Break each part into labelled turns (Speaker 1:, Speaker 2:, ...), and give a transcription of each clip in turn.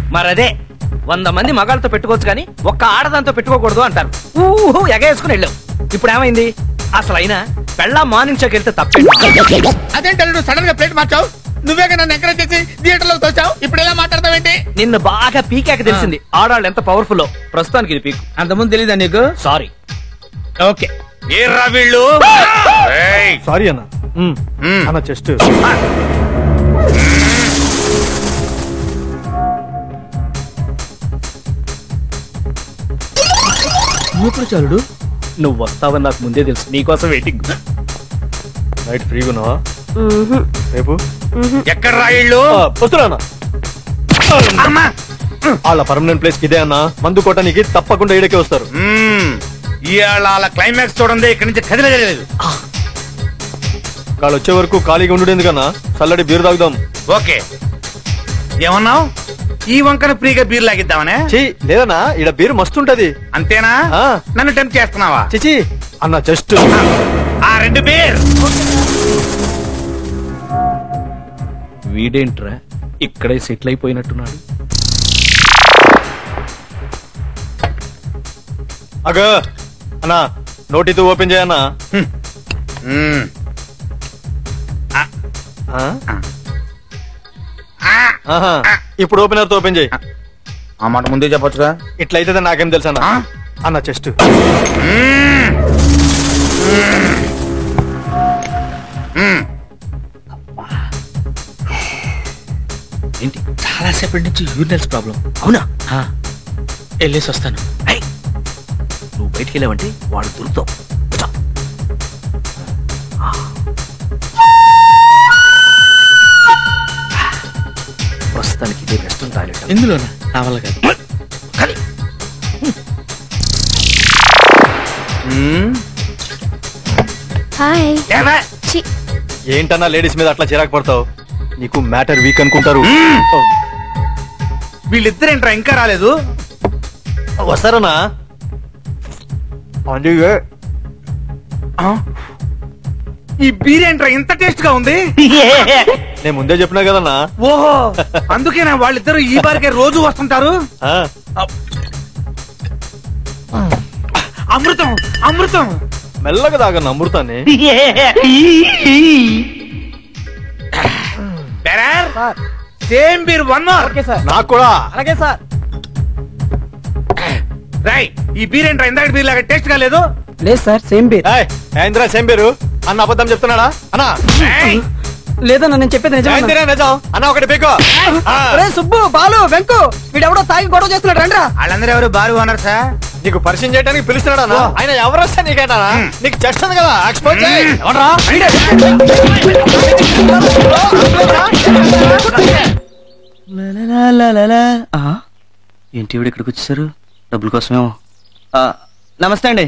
Speaker 1: మరదే వంద మంది మగాళ్ళతో పెట్టుకోవచ్చు కానీ ఒక్క ఆడదాంతో పెట్టుకోకూడదు అంటారు ఊహు ఎగేసుకుని వెళ్ళావు ఇప్పుడు ఏమైంది అసలు అయినా పెళ్ళా మార్నింగ్ షోకి వెళ్తే తప్పేంటి
Speaker 2: అదేంటి అల్లుడు సడన్ గా ప్లేట్ మార్చావు నువ్వేగా నన్ను ఎంకరేజ్ చేసి థియేటర్ లో తోచావు ఇప్పుడు ఎలా మాట్లాడతావేంటి
Speaker 1: నిన్ను బాగా పీకాక తెలిసింది ఆడాళ్ళు ఎంత పవర్ఫుల్ ప్రస్తుతానికి ఇది పీక్
Speaker 2: అంతకుముందు తెలీదా నీకు
Speaker 1: సారీ
Speaker 2: ఓకే
Speaker 3: ఏర్రా వీళ్ళు ఏయ్!
Speaker 4: సారీ అన్న
Speaker 3: మ్మ్.
Speaker 4: అన్న చెస్ట్
Speaker 1: ఇప్పుడు చాలుడు నువ్వు వస్తావని నాకు ముందే తెలుసు నీకోసం వెయిటింగ్
Speaker 4: నైట్ ఫ్రీగా ఉన్నావా రేపు
Speaker 3: ఎక్కడ్రా వీళ్ళు
Speaker 4: ఆ, వస్తున్నా అన్న వాళ్ళ పర్మనెంట్ ప్లేస్ ఇదే అన్న మందు కొట్టడానికి తప్పకుండా ఈడకే వస్తారు
Speaker 3: మ్మ్. ఇవాళ వాళ్ళ క్లైమాక్స్ చూడండి ఇక్కడి నుంచి కదిలేదు
Speaker 4: వాళ్ళు వచ్చే వరకు ఖాళీగా ఉండు ఎందుకన్నా చల్లడి బీరు తాగుదాం
Speaker 3: ఓకే ఏమన్నావు ఈ వంకన ఫ్రీగా బీర్ లాగిద్దామనే
Speaker 4: చీ లేదన్నా ఈడ బీరు మస్తుంటది
Speaker 3: అంతేనా
Speaker 4: ఆ.
Speaker 3: నన్ను టెంప్ చేస్తున్నావా
Speaker 4: చిచి అన్న జస్ట్
Speaker 3: ఆ రెండు బీర్
Speaker 1: వీడేంట్రా ఇక్కడే సెటిల్ అయిపోయినట్టున్నాడు
Speaker 4: అగ అన్న నోటితో ఓపెన్ చేయన్నా
Speaker 3: మ్మ్.
Speaker 4: ఆ? ఆహా. ఇప్పుడు ఓపెనర్ తో ఓపెన్ చేయి
Speaker 3: ఆ మాట ముందే చెప్పొచ్చుగా
Speaker 4: ఇట్లయితే నాకేం తెలుసు అన్న
Speaker 3: ఆ?
Speaker 4: అన్న చెస్ట్
Speaker 3: మ్మ్. మ్మ్.
Speaker 1: ఏంటి చాలా సేపటి నుంచి యూరినల్స్ ప్రాబ్లం అవునా వెళ్ళేసి వస్తాను ఏయ్, నువ్వు బయటికి వెళ్ళావంటే వాడు దొరుకుతావు కూర్చో. ప్రస్తుతానికి ఇదే వెస్ట్రన్ టాయిలెట్
Speaker 2: ఇందులోనా నా వల్ల కాదు
Speaker 1: కానీ
Speaker 3: మ్మ్.
Speaker 5: హాయ్
Speaker 3: ఏమే?
Speaker 5: చి
Speaker 4: ఏంటన్నా లేడీస్ మీద అట్లా చిరాకు పడతావు నీకు మ్యాటర్ వీక్ అనుకుంటారు ఓ,
Speaker 3: వీళ్ళిద్దరేంట్రా ఇంకా రాలేదు
Speaker 4: వస్తారన్నా అందుకే
Speaker 3: ఆ? ఈ బీర్ ఏంట్రా ఇంత టేస్ట్ గా ఉంది
Speaker 4: నేను ముందే చెప్పినా కదన్నా
Speaker 3: ఓహో అందుకేనా వాళ్ళిద్దరు ఈ బారికే రోజు వస్తుంటారు
Speaker 4: ఆ,
Speaker 3: అమృతం అమృతం
Speaker 4: మెల్లగా తాగన్న అమృతాన్ని
Speaker 3: bearer same beer one more
Speaker 4: నాకు కూడా
Speaker 1: అలాగే సార్
Speaker 3: రై ఈ బీర్ ఏంట్రా ఇందాక బీర్ లాగా టేస్ట్ గా లేదు
Speaker 1: లేదు సార్ సేమ్ బీర్
Speaker 4: ఏయ్, ఏందిరా సేమ్ పేరు అన్న అబద్ధం చెప్తున్నాడా అన్న
Speaker 3: ఏయ్,
Speaker 1: లేదన్నా నేను చెప్పేది
Speaker 4: ఏందిరా నిజం అన్న ఒకటి పీకో ఆ,
Speaker 1: సుబ్బు బాలు వెంకు వీడెవడో తాగి గొడవ చేస్తున్నాడు రండ్రా
Speaker 3: వాళ్ళందరూ ఎవరు బారు ఓనర్ సార్
Speaker 4: నీకు పరిచయం చేయడానికి పిలుస్తున్నాడా అన్న? ఆయన ఎవరు వస్తా నీకేనా నీకు చెస్ట్ ఉంది కదా ఎక్స్పోజ్ చేయి ఎవడ్రా?
Speaker 6: ఏంటి ఇవిడ ఇక్కడికి వచ్చేసారు డబ్బుల కోసమేమో ఆ, నమస్తే అండి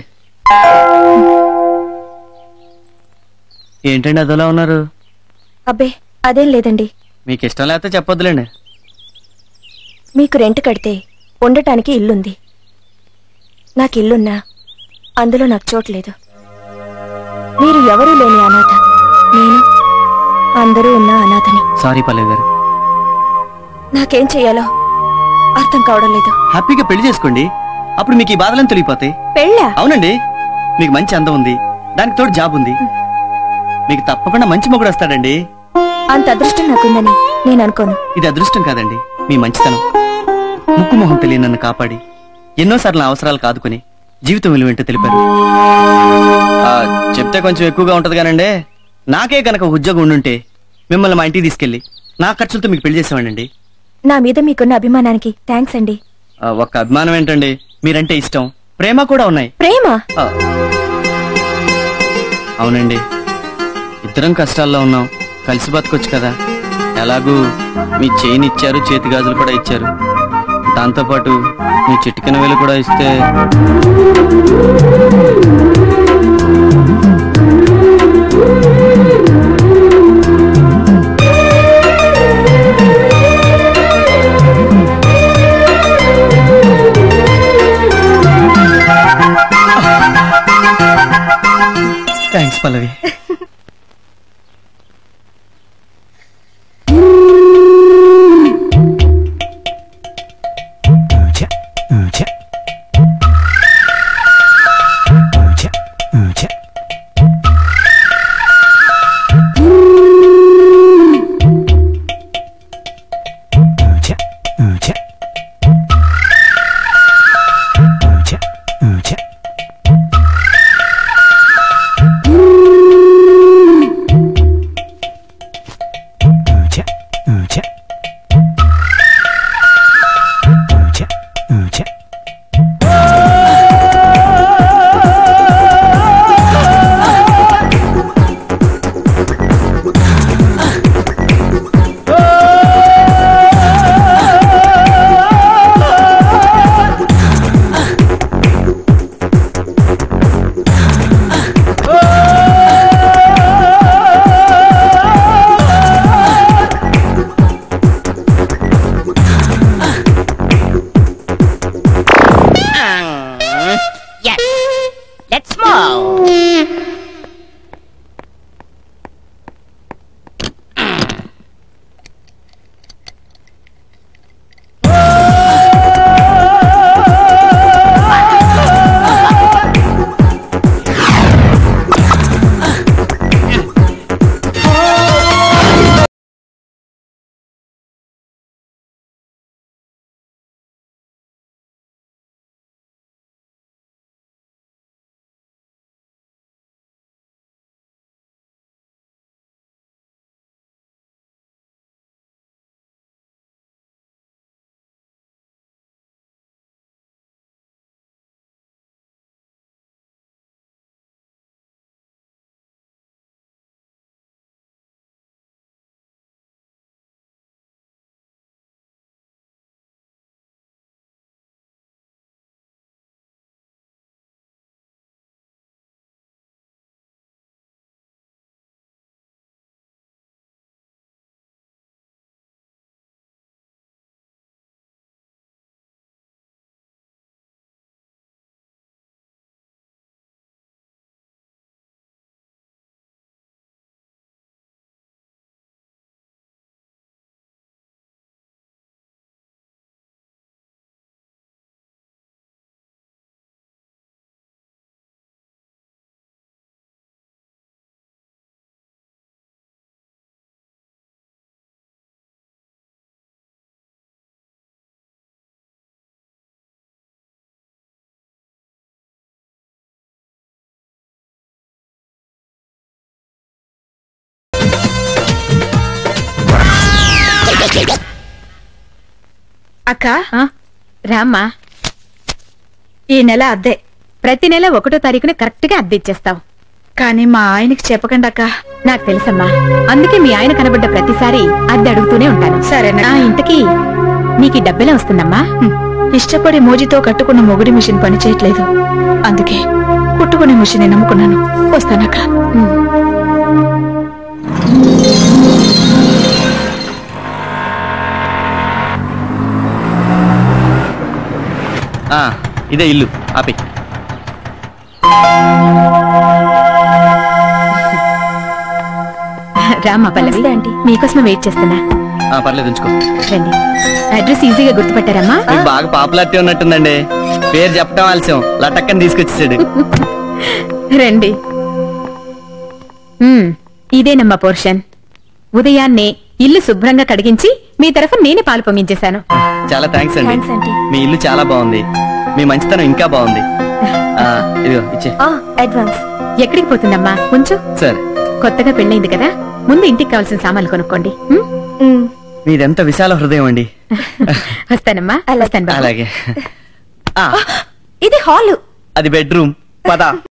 Speaker 6: ఏంటండి అదోలా ఉన్నారు
Speaker 5: అబ్బే అదేం లేదండి
Speaker 6: మీకు ఇష్టం లేకపోతే చెప్పొద్దులేండి
Speaker 5: మీకు రెంట్ కడితే ఉండటానికి ఇల్లుంది నాకు ఇల్లున్నా అందులో నాకు చోట్లేదు మీరు ఎవరూ లేని అనాథ నేను అందరూ ఉన్న అనాథని
Speaker 6: సారీ పల్లవి గారు
Speaker 5: నాకేం చెయ్యాలో అర్థం కావడం లేదు
Speaker 6: హ్యాపీగా పెళ్లి చేసుకోండి అప్పుడు మీకు ఈ బాధలను తొలగిపోతాయి
Speaker 5: పెళ్ళా
Speaker 6: అవునండి మీకు మంచి అందం ఉంది దానికి తోడు జాబ్ ఉంది మీకు తప్పకుండా మంచి మొగుడు వస్తాడండి
Speaker 5: అంత అదృష్టం నాకుందని నేను అనుకోను
Speaker 6: ఇది అదృష్టం కాదండి మీ మంచితనం ముక్కు మొహం తెలియని నన్ను కాపాడి ఎన్నోసార్లు నా అవసరాలు కాదుకొని జీవితం విలువేంటో తెలిపారు ఆ, చెప్తే కొంచెం ఎక్కువగా ఉంటది కానండి నాకే కనుక ఉద్యోగం ఉండుంటే మిమ్మల్ని మా ఇంటికి తీసుకెళ్లి నా ఖర్చులతో మీకు పెళ్లి చేసేవాడండి
Speaker 5: నా మీద మీకున్న అభిమానానికి థ్యాంక్స్ అండి
Speaker 6: ఆ, ఒక్క అభిమానం ఏంటండి మీరంటే ఇష్టం ప్రేమ కూడా ఉన్నాయి
Speaker 5: ప్రేమ
Speaker 6: ఆ. అవునండి ఇద్దరం కష్టాల్లో ఉన్నాం కలిసి బతకొచ్చు కదా ఎలాగూ మీ చైన్ ఇచ్చారు చేతి గాజులు కూడా ఇచ్చారు దాంతోపాటు మీ చిటికెన వేలు కూడా ఇస్తే థ్యాంక్స్ పల్లవి
Speaker 7: అక్క రామ్మా ఈ నెల అద్దె
Speaker 8: ప్రతి నెల ఒకటో తారీఖున కరెక్ట్ గా అద్దె ఇచ్చేస్తావు
Speaker 7: కానీ మా ఆయనకి చెప్పకండి అక్క
Speaker 8: నాకు తెలుసమ్మా అందుకే మీ ఆయన కనబడ్డ ప్రతిసారి అద్దె అడుగుతూనే ఉంటాను
Speaker 7: సరేనా
Speaker 8: ఆ ఇంతకీ నీకు ఈ డబ్బెలా వస్తుందమ్మా
Speaker 7: హ్మ్. ఇష్టపడి మోజీతో కట్టుకున్న మొగుడి మిషన్ పని చేయట్లేదు అందుకే కుట్టుకునే మిషన్ నమ్ముకున్నాను వస్తానక్క
Speaker 6: ఆ, ఇదే ఇల్లు ఆపి
Speaker 8: రామ్మా పల్లవి
Speaker 5: నమస్తే, ఆంటీ.
Speaker 8: మీకోసం వెయిట్ చేస్తున్నా
Speaker 6: ఆ, పర్లేదు ఉంచుకో
Speaker 8: రండి అడ్రస్ ఈజీగా గుర్తుపట్టారమ్మా
Speaker 6: మీకు బాగా పాపులారిటీ ఉన్నట్టుందండి పేరు చెప్పడం ఆలస్యం లటక్కని తీసుకొచ్చేసాడు
Speaker 8: రండి మ్మ్, ఇదేనమ్మా పోర్షన్ ఉదయాన్నే ఇల్లు శుభ్రంగా కడిగించి మీ తరఫున నేనే పాలు పొంగించేశాను
Speaker 6: చాలా థ్యాంక్స్ అండి
Speaker 5: థ్యాంక్స్ ఆంటీ
Speaker 6: మీ ఇల్లు చాలా బాగుంది మీ మంచితనం ఇంకా బాగుంది ఆ, ఇదిగో ఇచ్చే
Speaker 5: ఆ, అడ్వాన్స్
Speaker 8: ఎక్కడికి పోతుందమ్మా కొంచెం
Speaker 6: సరే
Speaker 8: కొత్తగా పెళ్ళైంది కదా ముందు ఇంటికి కావాల్సిన సామాన్లు కొనుక్కోండి మ్మ్?
Speaker 5: ఉమ్,
Speaker 6: మీదెంత విశాల హృదయం అండి
Speaker 8: వస్తానమ్మా వస్తాను బాబు.
Speaker 6: అలాగే ఆ,
Speaker 5: ఇది హాలు
Speaker 6: అది బెడ్రూమ్ పద